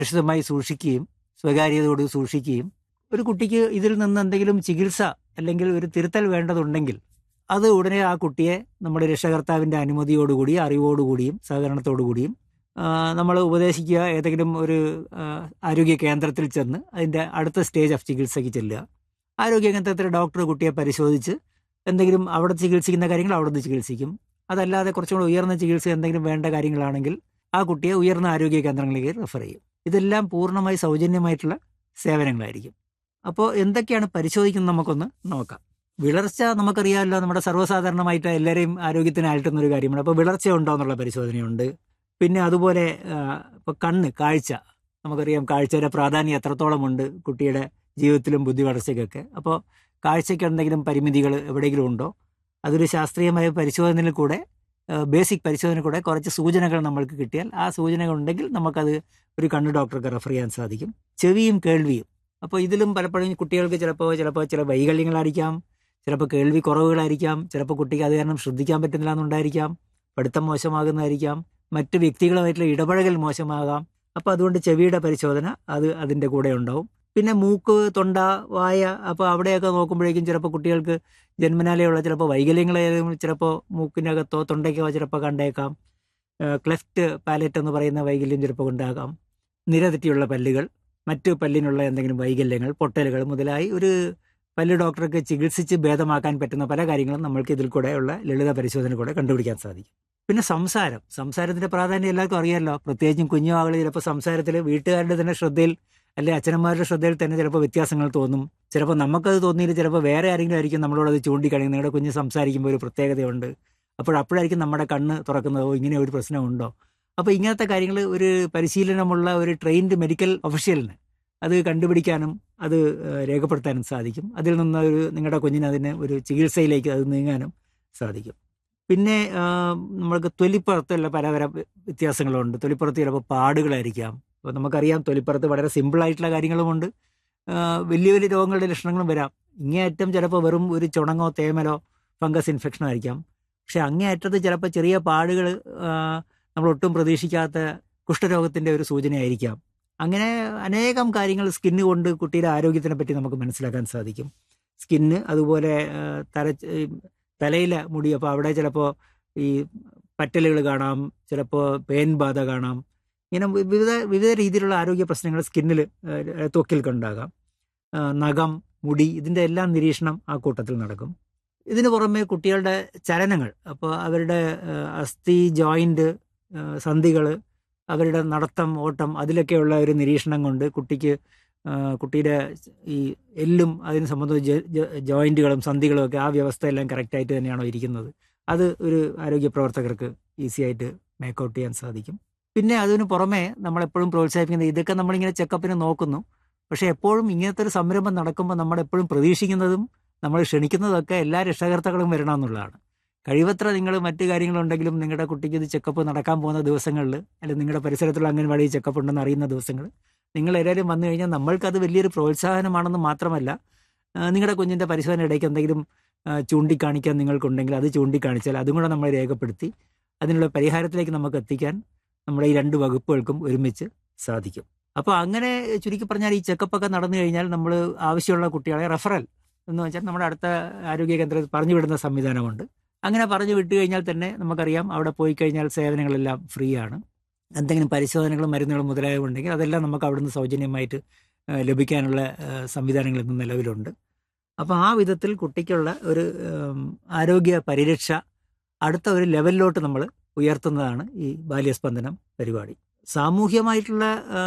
സുരക്ഷിതമായി സൂക്ഷിക്കുകയും സ്വകാര്യതയോട് സൂക്ഷിക്കുകയും ഒരു കുട്ടിക്ക് ഇതിൽ നിന്ന് എന്തെങ്കിലും ചികിത്സ അല്ലെങ്കിൽ ഒരു തിരുത്തൽ വേണ്ടതുണ്ടെങ്കിൽ അത് ഉടനെ ആ കുട്ടിയെ നമ്മുടെ രക്ഷകർത്താവിൻ്റെ അനുമതിയോടുകൂടി അറിവോടുകൂടിയും സഹകരണത്തോടുകൂടിയും നമ്മൾ ഉപദേശിക്കുക ഏതെങ്കിലും ഒരു ആ, ആരോഗ്യ കേന്ദ്രത്തിൽ ചെന്ന് അതിൻ്റെ അടുത്ത സ്റ്റേജ് ഓഫ് ചികിത്സയ്ക്ക് ചെല്ലുക ആരോഗ്യ കേന്ദ്രത്തിൽ ഡോക്ടർ കുട്ടിയെ പരിശോധിച്ച് എന്തെങ്കിലും അവിടെ ചികിത്സിക്കുന്ന കാര്യങ്ങൾ അവിടെ നിന്ന് ചികിത്സിക്കും അതല്ലാതെ കുറച്ചും കൂടെ ഉയർന്ന ചികിത്സ എന്തെങ്കിലും വേണ്ട കാര്യങ്ങളാണെങ്കിൽ ആ കുട്ടിയെ ഉയർന്ന ആരോഗ്യ കേന്ദ്രങ്ങളിലേക്ക് റെഫർ ചെയ്യും ഇതെല്ലാം പൂർണ്ണമായി സൗജന്യമായിട്ടുള്ള സേവനങ്ങളായിരിക്കും അപ്പോൾ എന്തൊക്കെയാണ് പരിശോധിക്കുന്നത് നമുക്കൊന്ന് നോക്കാം വിളർച്ച നമുക്കറിയാമല്ലോ നമ്മുടെ സർവ്വസാധാരണമായിട്ട് എല്ലാവരെയും ആരോഗ്യത്തിന് അലട്ടുന്ന ഒരു കാര്യമാണ് അപ്പോൾ വിളർച്ച ഉണ്ടോ എന്നുള്ള പരിശോധനയുണ്ട് പിന്നെ അതുപോലെ ഇപ്പോൾ കണ്ണ് കാഴ്ച നമുക്കറിയാം കാഴ്ചയുടെ പ്രാധാന്യം എത്രത്തോളമുണ്ട് കുട്ടിയുടെ ജീവിതത്തിലും ബുദ്ധി വളർച്ചയ്ക്കൊക്കെ അപ്പോൾ കാഴ്ചയ്ക്ക് എന്തെങ്കിലും പരിമിതികൾ എവിടെയെങ്കിലും ഉണ്ടോ അതൊരു ശാസ്ത്രീയമായ പരിശോധനയിൽ കൂടെ ബേസിക് പരിശോധന കൂടെ കുറച്ച് സൂചനകൾ നമ്മൾക്ക് കിട്ടിയാൽ ആ സൂചനകൾ ഉണ്ടെങ്കിൽ നമുക്കത് ഒരു കണ്ണ് ഡോക്ടർക്ക് റെഫർ ചെയ്യാൻ സാധിക്കും ചെവിയും കേൾവിയും അപ്പോൾ ഇതിലും പലപ്പോഴും കുട്ടികൾക്ക് ചിലപ്പോൾ ചിലപ്പോൾ ചില വൈകല്യങ്ങളായിരിക്കാം ചിലപ്പോൾ കേൾവി കുറവുകളായിരിക്കാം ചിലപ്പോൾ കുട്ടിക്ക് അത് കാരണം ശ്രദ്ധിക്കാൻ പറ്റുന്നില്ല എന്നുണ്ടായിരിക്കാം പഠിത്തം മോശമാകുന്നതായിരിക്കാം മറ്റ് വ്യക്തികളുമായിട്ടുള്ള ഇടപഴകൽ മോശമാകാം അപ്പോൾ അതുകൊണ്ട് ചെവിയുടെ പരിശോധന അത് അതിൻ്റെ കൂടെ ഉണ്ടാവും പിന്നെ മൂക്ക് തൊണ്ട വായ അപ്പോൾ അവിടെയൊക്കെ നോക്കുമ്പോഴേക്കും ചിലപ്പോൾ കുട്ടികൾക്ക് ജന്മനാലെയുള്ള ചിലപ്പോൾ വൈകല്യങ്ങളായാലും ചിലപ്പോൾ മൂക്കിനകത്തോ തൊണ്ടയ്ക്കോ ചിലപ്പോൾ കണ്ടേക്കാം ക്ലെഫ്റ്റ് പാലറ്റ് എന്ന് പറയുന്ന വൈകല്യം ചിലപ്പോൾ ഉണ്ടാകാം നിരതെറ്റിയുള്ള പല്ലുകൾ മറ്റ് പല്ലിനുള്ള എന്തെങ്കിലും വൈകല്യങ്ങൾ പൊട്ടലുകൾ മുതലായി ഒരു പല്ല് ഡോക്ടർക്ക് ചികിത്സിച്ച് ഭേദമാക്കാൻ പറ്റുന്ന പല കാര്യങ്ങളും നമ്മൾക്ക് ഇതിൽ കൂടെയുള്ള ലളിത പരിശോധന കൂടെ കണ്ടുപിടിക്കാൻ സാധിക്കും പിന്നെ സംസാരം സംസാരത്തിന്റെ പ്രാധാന്യം എല്ലാവർക്കും അറിയാമല്ലോ പ്രത്യേകിച്ചും കുഞ്ഞു ആളുകൾ ചിലപ്പോൾ സംസാരത്തിൽ വീട്ടുകാരുടെ തന്നെ ശ്രദ്ധയിൽ അല്ലെ അച്ഛനന്മാരുടെ ശ്രദ്ധയിൽ തന്നെ ചിലപ്പോൾ വ്യത്യാസങ്ങൾ തോന്നും ചിലപ്പോൾ നമുക്കത് തോന്നിയിട്ട് ചിലപ്പോൾ വേറെ ആരെങ്കിലും ആയിരിക്കും നമ്മളോട് അത് ചൂണ്ടിക്കാണിക്കുന്നത് നിങ്ങളുടെ കുഞ്ഞ് സംസാരിക്കുമ്പോൾ ഒരു പ്രത്യേകതയുണ്ട് അപ്പോൾ അപ്പോഴായിരിക്കും നമ്മുടെ കണ്ണ് തുറക്കുന്നത് ഓ ഇങ്ങനെ ഒരു പ്രശ്നമുണ്ടോ അപ്പോൾ ഇങ്ങനത്തെ കാര്യങ്ങൾ ഒരു പരിശീലനമുള്ള ഒരു ട്രെയിൻഡ് മെഡിക്കൽ ഒഫീഷ്യലിന് അത് കണ്ടുപിടിക്കാനും അത് ഏഹ്, രേഖപ്പെടുത്താനും സാധിക്കും അതിൽ നിന്ന് ഒരു നിങ്ങളുടെ കുഞ്ഞിന് അതിന് ഒരു ചികിത്സയിലേക്ക് അത് നീങ്ങാനും സാധിക്കും പിന്നെ ആ, നമ്മൾക്ക് തൊലിപ്പുറത്തുള്ള പല പല വ്യത്യാസങ്ങളുണ്ട് തൊലിപ്പുറത്ത് ചിലപ്പോൾ പാടുകളായിരിക്കാം അപ്പോൾ നമുക്കറിയാം തൊലിപ്പുറത്ത് വളരെ സിമ്പിളായിട്ടുള്ള കാര്യങ്ങളുമുണ്ട് ആ, വലിയ വലിയ രോഗങ്ങളുടെ ലക്ഷണങ്ങളും വരാം ഇങ്ങേയറ്റം ചിലപ്പോൾ വെറും ഒരു ചുണങ്ങോ തേമലോ ഫംഗസ് ഇൻഫെക്ഷനോ ആയിരിക്കാം പക്ഷെ അങ്ങേയറ്റത്ത് ചിലപ്പോൾ ചെറിയ പാടുകൾ നമ്മൾ ഒട്ടും പ്രതീക്ഷിക്കാത്ത കുഷ്ഠരോഗത്തിൻ്റെ ഒരു സൂചനയായിരിക്കാം അങ്ങനെ അനേകം കാര്യങ്ങൾ സ്കിന്ന് കൊണ്ട് കുട്ടിയുടെ ആരോഗ്യത്തിനെ പറ്റി നമുക്ക് മനസ്സിലാക്കാൻ സാധിക്കും സ്കിന്ന് അതുപോലെ ആ, തല ഈ തലയിലെ മുടി അപ്പോൾ അവിടെ ചിലപ്പോൾ ഈ പറ്റലുകൾ കാണാം ചിലപ്പോൾ പേൻ ബാധ കാണാം ഇങ്ങനെ വിവിധ വിവിധ രീതിയിലുള്ള ആരോഗ്യ പ്രശ്നങ്ങൾ സ്കിന്നിൽ ത്വക്കിൽ ഉണ്ടാകാം ആ, നഖം മുടി ഇതിൻ്റെ എല്ലാം നിരീക്ഷണം ആ കൂട്ടത്തിൽ നടക്കും ഇതിനു പുറമെ കുട്ടികളുടെ ചലനങ്ങൾ അപ്പോൾ അവരുടെ ആ, അസ്ഥി ജോയിൻ്റ് സന്ധികൾ അവരുടെ നടത്തം ഓട്ടം അതിലൊക്കെയുള്ള ഒരു നിരീക്ഷണം കൊണ്ട് കുട്ടിക്ക് ആ, കുട്ടിയുടെ ഈ എല്ലും അതിന് സംബന്ധിച്ച ജ- ജ- ജോയിന്റുകളും സന്ധികളും ഒക്കെ ആ വ്യവസ്ഥയെല്ലാം കറക്റ്റായിട്ട് തന്നെയാണോ ഇരിക്കുന്നത് അത് ഒരു ആരോഗ്യ പ്രവർത്തകർക്ക് ഈസി ആയിട്ട് മേക്കൗട്ട് ചെയ്യാൻ സാധിക്കും പിന്നെ അതിന് പുറമെ നമ്മളെപ്പോഴും പ്രോത്സാഹിപ്പിക്കുന്നത് ഇതൊക്കെ നമ്മളിങ്ങനെ ചെക്കപ്പിന് നോക്കുന്നു പക്ഷേ എപ്പോഴും ഇങ്ങനത്തെ ഒരു സംരംഭം നടക്കുമ്പോൾ നമ്മൾ എപ്പോഴും പ്രതീക്ഷിക്കുന്നതും നമ്മൾ ക്ഷണിക്കുന്നതൊക്കെ എല്ലാ രക്ഷകർത്താക്കളും വരണം എന്നുള്ളതാണ് കഴിവത്ര നിങ്ങൾ മറ്റു കാര്യങ്ങളുണ്ടെങ്കിലും നിങ്ങളുടെ കുട്ടിക്ക് ഇത് ചെക്കപ്പ് നടക്കാൻ പോകുന്ന ദിവസങ്ങളിൽ അല്ലെങ്കിൽ നിങ്ങളുടെ പരിസരത്തുള്ള അംഗൻവാടി ചെക്കപ്പ് ഉണ്ടെന്ന് അറിയുന്ന ദിവസങ്ങൾ നിങ്ങൾ എല്ലാവരും വന്നു കഴിഞ്ഞാൽ നമ്മൾക്കത് വലിയൊരു പ്രോത്സാഹനമാണെന്ന് മാത്രമല്ല ആ, നിങ്ങളുടെ കുഞ്ഞിൻ്റെ പരിശോധന ഇടയ്ക്ക് എന്തെങ്കിലും ആ, ചൂണ്ടിക്കാണിക്കാൻ നിങ്ങൾക്കുണ്ടെങ്കിൽ അത് ചൂണ്ടിക്കാണിച്ചാൽ അതും കൂടെ നമ്മൾ രേഖപ്പെടുത്തി അതിനുള്ള പരിഹാരത്തിലേക്ക് നമുക്ക് എത്തിക്കാൻ നമ്മുടെ ഈ രണ്ട് വകുപ്പുകൾക്കും ഒരുമിച്ച് സാധിക്കും അപ്പോൾ അങ്ങനെ ചുരുക്കി പറഞ്ഞാൽ ഈ ചെക്കപ്പൊക്കെ നടന്നു കഴിഞ്ഞാൽ നമ്മൾ ആവശ്യമുള്ള കുട്ടികളെ റെഫറൽ എന്ന് വെച്ചാൽ നമ്മുടെ അടുത്ത ആരോഗ്യ കേന്ദ്രത്തിൽ പറഞ്ഞു വിടുന്ന സംവിധാനമുണ്ട് അങ്ങനെ പറഞ്ഞു വിട്ടു കഴിഞ്ഞാൽ തന്നെ നമുക്കറിയാം അവിടെ പോയി കഴിഞ്ഞാൽ സേവനങ്ങളെല്ലാം ഫ്രീ ആണ് എന്തെങ്കിലും പരിശോധനകളും മരുന്നുകളും മുതലായവ ഉണ്ടെങ്കിൽ അതെല്ലാം നമുക്ക് അവിടുന്ന് സൗജന്യമായിട്ട് ആ, ലഭിക്കാനുള്ള ആ, സംവിധാനങ്ങൾ ഇന്ന് നിലവിലുണ്ട് അപ്പോൾ ആ വിധത്തിൽ കുട്ടിക്കുള്ള ഒരു ഉം, ആരോഗ്യ പരിരക്ഷ അടുത്ത ഒരു ലെവലിലോട്ട് നമ്മൾ ഉയർത്തുന്നതാണ് ഈ ബാല്യസ്പന്ദനം പരിപാടി സാമൂഹ്യമായിട്ടുള്ള ആ,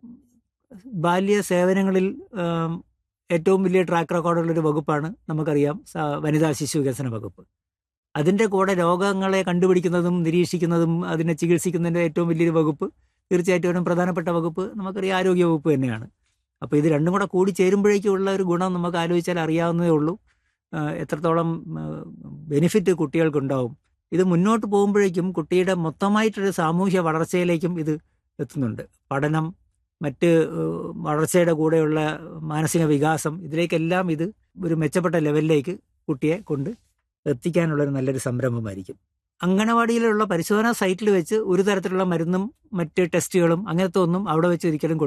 ബാല്യ സേവനങ്ങളിൽ ആം, ഏറ്റവും വലിയ ട്രാക്ക് റെക്കോർഡുള്ള ഒരു വകുപ്പാണ് നമുക്കറിയാം സ- വനിതാ ശിശു വികസന വകുപ്പ് അതിൻ്റെ കൂടെ രോഗങ്ങളെ കണ്ടുപിടിക്കുന്നതും നിരീക്ഷിക്കുന്നതും അതിനെ ചികിത്സിക്കുന്നതിൻ്റെ ഏറ്റവും വലിയൊരു വകുപ്പ് തീർച്ചയായിട്ടും ഒരു പ്രധാനപ്പെട്ട വകുപ്പ് നമുക്കറിയാം ആരോഗ്യ വകുപ്പ് തന്നെയാണ് അപ്പോൾ ഇത് രണ്ടും കൂടെ കൂടി ചേരുമ്പോഴേക്കുള്ള ഒരു ഗുണം നമുക്ക് ആലോചിച്ചാൽ അറിയാവുന്നതേ ഉള്ളൂ ആ, എത്രത്തോളം ബെനിഫിറ്റ് കുട്ടികൾക്കുണ്ടാവും ഇത് മുന്നോട്ട് പോകുമ്പോഴേക്കും കുട്ടിയുടെ മൊത്തമായിട്ടൊരു സാമൂഹ്യ വളർച്ചയിലേക്കും ഇത് എത്തുന്നുണ്ട് പഠനം മറ്റ് ഏഹ്, വളർച്ചയുടെ കൂടെയുള്ള മാനസിക വികാസം ഇതിലേക്കെല്ലാം ഇത് ഒരു മെച്ചപ്പെട്ട ലെവലിലേക്ക് കുട്ടിയെ കൊണ്ട് എത്തിക്കാനുള്ള ഒരു നല്ലൊരു സംരംഭമായിരിക്കും അങ്കണവാടിയിലുള്ള പരിശോധനാ സൈറ്റിൽ വെച്ച് ഒരു തരത്തിലുള്ള മരുന്നും മറ്റ് ടെസ്റ്റുകളും അങ്ങനത്തെ ഒന്നും അവിടെ വെച്ച് ഒരിക്കലും